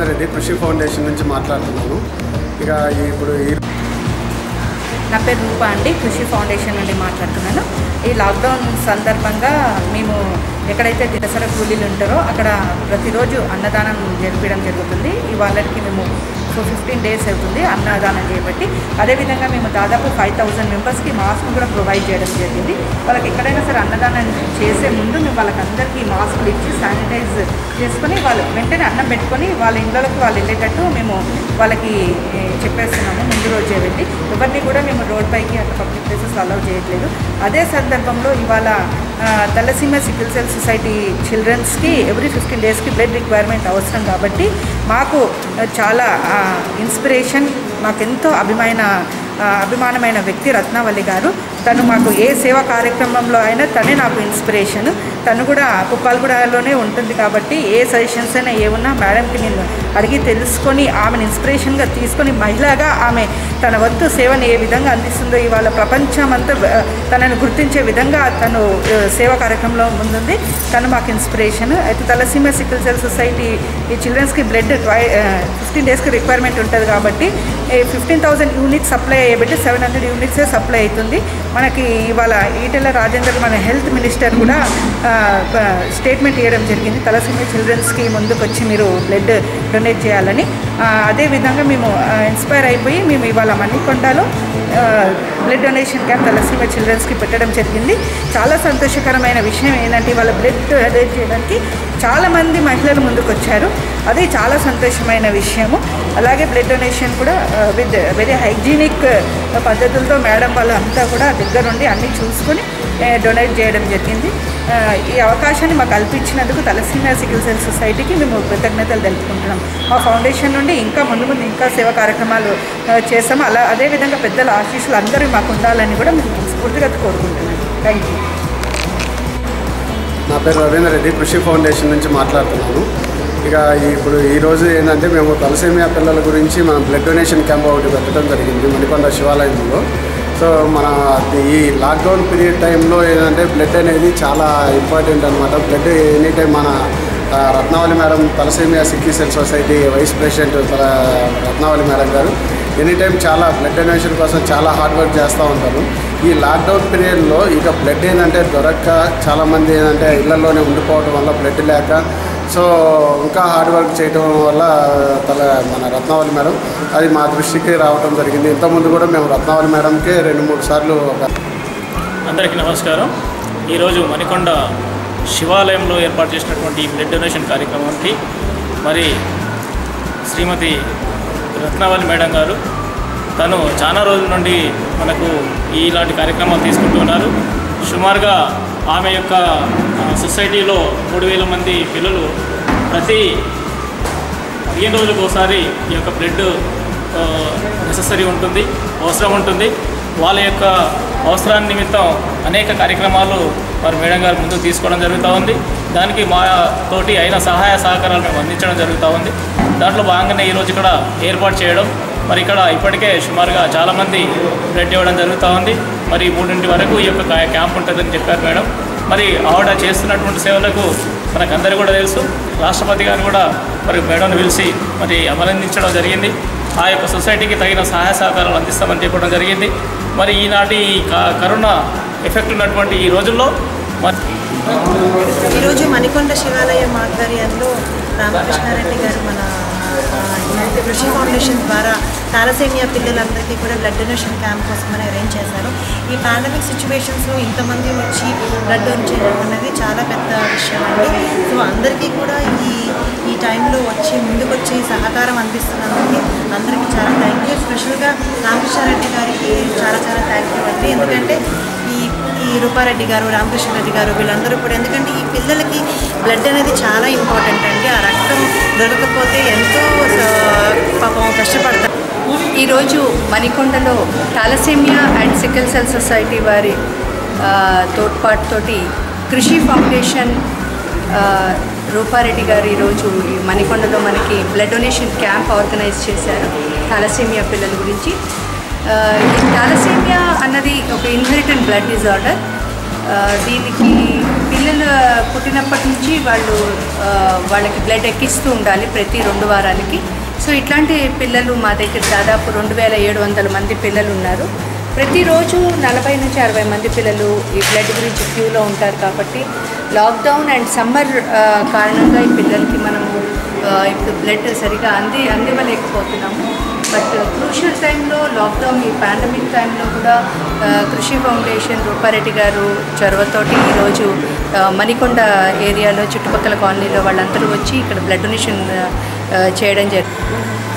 రవీందర్ రెడ్డి కృషి ఫౌండేషన్ నుంచి మాట్లాడుతున్నాను ఇక ఇప్పుడు ఈ నా పేరు రూప అండి కృషి ఫౌండేషన్ నుండి మాట్లాడుతున్నాను ఈ లాక్డౌన్ సందర్భంగా మేము ఎక్కడైతే దినసర కూలీలు ఉంటారో అక్కడ ప్రతిరోజు అన్నదానం జరిపించడం జరుగుతుంది ఈ వాళ్ళకి మేము సో ఫిఫ్టీన్ డేస్ అవుతుంది అన్నదానం చేయబట్టి అదేవిధంగా మేము దాదాపు ఫైవ్ థౌజండ్ మెంబర్స్కి మాస్క్ కూడా ప్రొవైడ్ చేయడం జరిగింది వాళ్ళకి ఎక్కడైనా సరే అన్నదానం చేసే ముందు మేము వాళ్ళకి అందరికీ మాస్కులు ఇచ్చి శానిటైజ్ చేసుకొని వాళ్ళు వెంటనే అన్నం పెట్టుకొని వాళ్ళ ఇళ్ళకి వాళ్ళు వెళ్ళేటట్టు మేము వాళ్ళకి ఏ, చెప్పేస్తున్నాము ముందు రోజే వెళ్ళి ఎవరిని కూడా మేము రోడ్ పైకి అట్లా పబ్లిక్ ప్లేసెస్ అలౌ చేయట్లేదు అదే సందర్భంలో ఇవాళ ఆ, తలసీమ సికిల్ సెల్ సొసైటీ చిల్డ్రన్స్కి ఎవ్రీ ఫిఫ్టీన్ డేస్కి బ్లడ్ రిక్వైర్మెంట్ అవసరం కాబట్టి మాకు ఆ, చాలా ఇన్స్పిరేషన్ మాకెంతో అభిమైన ఆ, అభిమానమైన వ్యక్తి రత్నావల్లి గారు తను మాకు ఏ సేవా కార్యక్రమంలో అయినా తనే నాకు ఇన్స్పిరేషన్ తను కూడా కుప్పాలగూడలోనే ఉంటుంది కాబట్టి ఏ సజెషన్స్ అయినా ఏమున్నా మేడంకి నేను అడిగి తెలుసుకొని ఆమెను ఇన్స్పిరేషన్గా తీసుకొని మహిళగా ఆమె తన వంతు సేవను ఏ విధంగా అందిస్తుందో ఇవాళ ప్రపంచమంతా ఆ, తనను గుర్తించే విధంగా తను ఆ, సేవా కార్యక్రమంలో ముందుంది తను మాకు ఇన్స్పిరేషన్ అయితే తలసీమ సికిల్ సెల్ సొసైటీ ఈ చిల్డ్రన్స్కి బ్లడ్ ఫిఫ్టీన్ డేస్కి రిక్వైర్మెంట్ ఉంటుంది కాబట్టి ఫిఫ్టీన్ థౌసండ్ యూనిట్స్ సప్లై అయ్యబట్టి సెవెన్ హండ్రెడ్ యూనిట్సే సప్లై అవుతుంది మనకి ఇవాళ ఈటెల రాజేందర్ మన హెల్త్ మినిస్టర్ కూడా స్టేట్మెంట్ ఇవ్వడం జరిగింది తలసీమ చిల్డ్రన్స్కి ముందుకు వచ్చి మీరు బ్లడ్ డొనేట్ చేయాలని ఆ, అదేవిధంగా మేము ఇన్స్పైర్ అయిపోయి మేము ఇవాళ మణికొండలో బ్లడ్ డొనేషన్ క్యాంప్ తలసీమ చిల్డ్రన్స్కి పెట్టడం జరిగింది చాలా సంతోషకరమైన విషయం ఏంటంటే ఇవాళ బ్లడ్ డొనేట్ చేయడానికి చాలామంది మహిళలు ముందుకు వచ్చారు అది చాలా సంతోషమైన విషయము అలాగే బ్లడ్ డొనేషన్ కూడా విత్ వెరీ హైజీనిక్ పద్ధతులతో మేడం వాళ్ళంతా కూడా దగ్గరుండి అన్నీ చూసుకొని డొనేట్ చేయడం జరిగింది ఆ, ఈ అవకాశాన్ని మాకు కల్పించినందుకు తలసీమ సికిల్ సెల్ సొసైటీకి మేము కృతజ్ఞతలు తెలుపుకుంటున్నాం మా ఫౌండేషన్ నుండి ఇంకా ముందు ముందు ఇంకా సేవా కార్యక్రమాలు ఆ, చేస్తాము అలా అదేవిధంగా పెద్దల ఆశీస్సులు అందరూ మాకు ఉండాలని కూడా మేము స్ఫూర్తిగా కోరుకుంటున్నాను థ్యాంక్ యూ నా పేరు రవీందర్ రెడ్డి కృషి ఫౌండేషన్ నుంచి మాట్లాడుతున్నాను ఇక ఇప్పుడు ఈరోజు ఏంటంటే మేము తలసేమియా పిల్లల గురించి మనం బ్లడ్ డొనేషన్ క్యాంప్ ఒకటి పెట్టడం జరిగింది మణికొండ శివాలయంలో సో మన ఈ లాక్డౌన్ పీరియడ్ టైంలో ఏంటంటే బ్లడ్ అనేది చాలా ఇంపార్టెంట్ అనమాట బ్లడ్ ఎనీ టైం మన ఆ, Ratnavali madam thalassemia sickle cell society vice president తల రత్నావళి మేడం గారు ఎనీ టైం చాలా బ్లడ్ డొనేషన్ కోసం చాలా హార్డ్ వర్క్ చేస్తూ ఉంటారు ఈ లాక్డౌన్ పీరియడ్లో ఇక బ్లడ్ ఏంటంటే దొరక్క చాలామంది ఏంటంటే ఇళ్లలోనే ఉండిపోవడం వల్ల బ్లడ్ లేక సో ఇంకా హార్డ్ వర్క్ చేయడం వల్ల తల మన రత్నావళి మేడం అది మా దృష్టికి రావడం జరిగింది ఇంతకుముందు కూడా మేము రత్నావళి మేడంకి రెండు మూడు సార్లు ఒక అందరికీ నమస్కారం ఈరోజు మణికొండ శివాలయంలో ఏర్పాటు చేసినటువంటి ఈ బ్లడ్ డొనేషన్ కార్యక్రమానికి మరి శ్రీమతి రత్నావళి మేడం గారు తను చాలా రోజుల నుండి మనకు ఇలాంటి కార్యక్రమాలు తీసుకుంటూ ఉన్నారు సుమారుగా ఆమె యొక్క ఆ, సొసైటీలో మూడు వేల మంది పిల్లలు ప్రతి పదిహేను రోజులకు ఒకసారి ఈ యొక్క బ్లడ్ నెససరీ ఉంటుంది అవసరం ఉంటుంది వాళ్ళ యొక్క అవసరాన్ని నిమిత్తం అనేక కార్యక్రమాలు మరి మేడం గారు ముందుకు తీసుకోవడం జరుగుతూ ఉంది దానికి మా తోటి అయిన సహాయ సహకారాలు మేము అందించడం జరుగుతూ ఉంది దాంట్లో భాగంగానే ఈరోజు ఇక్కడ ఏర్పాటు చేయడం మరి ఇక్కడ ఇప్పటికే సుమారుగా చాలామంది బ్లడ్ ఇవ్వడం జరుగుతూ ఉంది మరి మూడింటి వరకు ఈ యొక్క కా- క్యాంప్ ఉంటుందని చెప్పారు మేడం మరి ఆవిడ చేస్తున్నటువంటి సేవలకు మనకందరూ కూడా తెలుసు రాష్ట్రపతి గారు కూడా మరి మేడంను పిలిచి మరి అభినందించడం జరిగింది ఆ యొక్క సొసైటీకి తగిన సహాయ సహకారాలు అందిస్తామని చెప్పడం జరిగింది మరి ఈనాటి ఈ క- కరోనా ఎఫెక్ట్ ఉన్నటువంటి ఈ రోజుల్లో మరి ఈరోజు మణికొండ శివాలయం ఆధ్వర్యంలో రామకృష్ణారెడ్డి గారు మన ఆ, యునైటెడ్ కృషి ఫౌండేషన్ ద్వారా థాలసేమియా పిల్లలందరికీ కూడా బ్లడ్ డొనేషన్ క్యాంప్ కోసం అని అరేంజ్ చేశారు ఈ పాండమిక్ సిచ్యువేషన్స్లో ఇంతమంది వచ్చి బ్లడ్ డొనేట్ చేయడం అనేది చాలా పెద్ద విషయం అండి సో అందరికీ కూడా ఈ ఈ టైంలో వచ్చి ముందుకొచ్చి సహకారం అందిస్తున్నందుకు అందరికీ చాలా థ్యాంక్ యూ స్పెషల్గా రామకృష్ణారెడ్డి గారికి చాలా చాలా థ్యాంక్ యూ అండి ఎందుకంటే ఈ ఈ రూపారెడ్డి గారు రామకృష్ణ రెడ్డి గారు వీళ్ళందరూ కూడా ఎందుకంటే ఈ పిల్లలకి బ్లడ్ అనేది చాలా ఇంపార్టెంట్ అండి ఆ రక్తం దొరకకపోతే ఎంతో స- పాపం కష్టపడతారు ఈరోజు మణికొండలో thalassemia and sickle cell society వారి ఆ, తోడ్పాటుతోటి కృషి ఫౌండేషన్ ఆ, రూపారెడ్డి గారు ఈరోజు ఈ మణికొండలో మనకి బ్లడ్ డొనేషన్ క్యాంప్ ఆర్గనైజ్ చేశారు థాలసేమియా పిల్లల గురించి ఆ, ఈ థాలసేమియా అన్నది ఒక ఇన్హెరిటెంట్ బ్లడ్ డిజార్డర్ ఆ, దీనికి పిల్ల పిల్లలు పుట్టినప్పటి నుంచి వాళ్ళు ఆ, వాళ్ళకి బ్లడ్ ఎక్కిస్తూ ఉండాలి ప్రతి రెండు వారాలకి సో ఇట్లాంటి పిల్లలు మా దగ్గర దాదాపు రెండు వేల ఏడు వందల మంది పిల్లలు ఉన్నారు ప్రతిరోజు నలభై నుంచి అరవై మంది పిల్లలు ఈ బ్లడ్ గురించి క్యూలో ఉంటారు కాబట్టి లాక్డౌన్ అండ్ సమ్మర్ కారణంగా ఈ పిల్లలకి మనము ఆ, ఇప్పుడు బ్లడ్ సరిగా అంది అందివ్వలేకపోతున్నాము బట్ క్రూషియల్ టైంలో లాక్డౌన్ ఈ పాండమిక్ టైంలో కూడా ఆ, కృషి ఫౌండేషన్ రూపారెడ్డి గారు చొరవతోటి ఈరోజు ఆ, మణికొండ ఏరియాలో చుట్టుపక్కల కాలనీలో వాళ్ళందరూ వచ్చి ఇక్కడ బ్లడ్ డొనేషన్ ఆ, చేయడం జరిగింది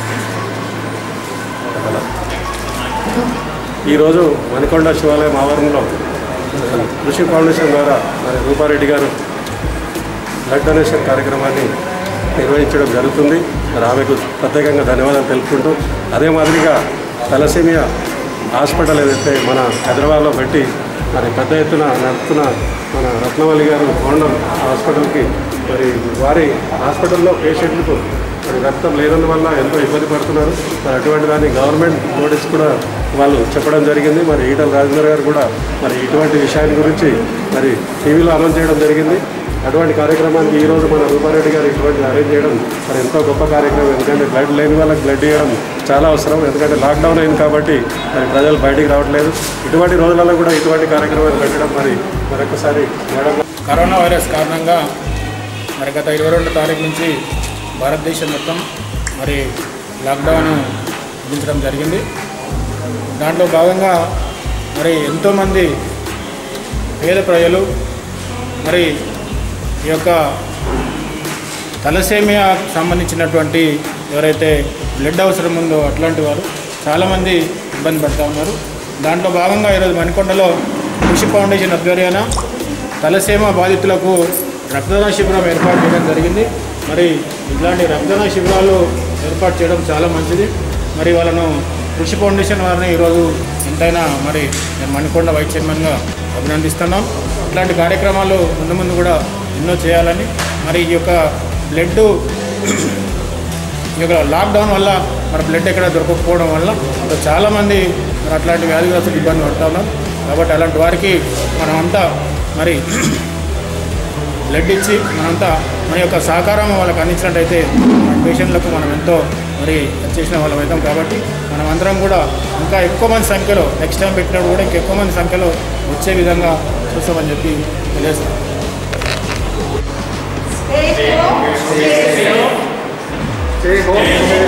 ఈరోజు మణికొండ శివాలయం ఆవరణలో కృషి ఫౌండేషన్ ద్వారా మరి రూపారెడ్డి గారు బ్లడ్ డొనేషన్ కార్యక్రమాన్ని నిర్వహించడం జరుగుతుంది మరి ఆమెకు ప్రత్యేకంగా ధన్యవాదాలు తెలుపుకుంటూ అదే మాదిరిగా తలసేమియా హాస్పిటల్ ఏదైతే మన హైదరాబాద్లో పెట్టి మరి పెద్ద ఎత్తున నడుపుతున్న మన రత్నవల్లి గారు ఫౌండర్ హాస్పిటల్కి మరి వారి హాస్పిటల్లో పేషెంట్లకు మరి రక్తం లేనందువల్ల ఎంతో ఇబ్బంది పడుతున్నారు మరి అటువంటి దాన్ని గవర్నమెంట్ నోటీస్ కూడా వాళ్ళు చెప్పడం జరిగింది మరి ఈటల రాజేందర్ గారు కూడా మరి ఇటువంటి విషయాన్ని గురించి మరి టీవీలో అనౌన్స్ చేయడం జరిగింది అటువంటి కార్యక్రమానికి ఈరోజు మన రూపారెడ్డి గారు ఇటువంటి అరేంజ్ చేయడం మరి ఎంతో గొప్ప కార్యక్రమం ఎందుకంటే బ్లడ్ లేని వాళ్ళకి బ్లడ్ ఇవ్వడం చాలా అవసరం ఎందుకంటే లాక్డౌన్ అయింది కాబట్టి మరి ప్రజలు బయటికి రావట్లేదు ఇటువంటి రోజులలో కూడా ఇటువంటి కార్యక్రమాలు పెట్టడం మరి మరొకసారి మేడం కరోనా వైరస్ కారణంగా మరి గత ఇరవై రెండు తారీఖు నుంచి భారతదేశం మొత్తం మరి లాక్డౌన్ విధించడం జరిగింది దాంట్లో భాగంగా మరి ఎంతోమంది పేద ప్రజలు మరి ఈ యొక్క తలసేమియా సంబంధించినటువంటి ఎవరైతే బ్లడ్ అవసరం ఉందో అట్లాంటి వారు చాలామంది ఇబ్బంది పడుతూ ఉన్నారు దాంట్లో భాగంగా ఈరోజు మణికొండలో కృషి ఫౌండేషన్ ఆధ్వర్యాన తలసేమ బాధితులకు రక్తదాన శిబిరం ఏర్పాటు చేయడం జరిగింది మరి ఇట్లాంటి రక్తదాన శిబిరాలు ఏర్పాటు చేయడం చాలా మంచిది మరి వాళ్ళను కృషి ఫౌండేషన్ వారిని ఈరోజు ఎంతైనా మరి నేను మణికొండ వైస్ చైర్మన్గా అభినందిస్తున్నాం ఇట్లాంటి కార్యక్రమాలు ముందు ముందు కూడా ఎన్నో చేయాలని మరి ఈ యొక్క బ్లడ్ ఈ యొక్క లాక్డౌన్ వల్ల మరి బ్లడ్ ఎక్కడ దొరకకపోవడం వల్ల మరి చాలామంది మరి అట్లాంటి వ్యాధిగ్రస్తులు ఇబ్బంది పడుతూ ఉన్నారు కాబట్టి అలాంటి వారికి మనమంతా మరి బ్లడ్ ఇచ్చి మనంతా మన యొక్క సహకారం వాళ్ళకి అందించినట్టయితే మన పేషెంట్లకు మనం ఎంతో మరి చేసిన వాళ్ళం అవుతాం కాబట్టి మనం అందరం కూడా ఇంకా ఎక్కువ మంది సంఖ్యలో నెక్స్ట్ టైం పెట్టినప్పుడు కూడా ఇంకా ఎక్కువ మంది సంఖ్యలో వచ్చే విధంగా చూస్తామని చెప్పి తెలియజేస్తాం జై హో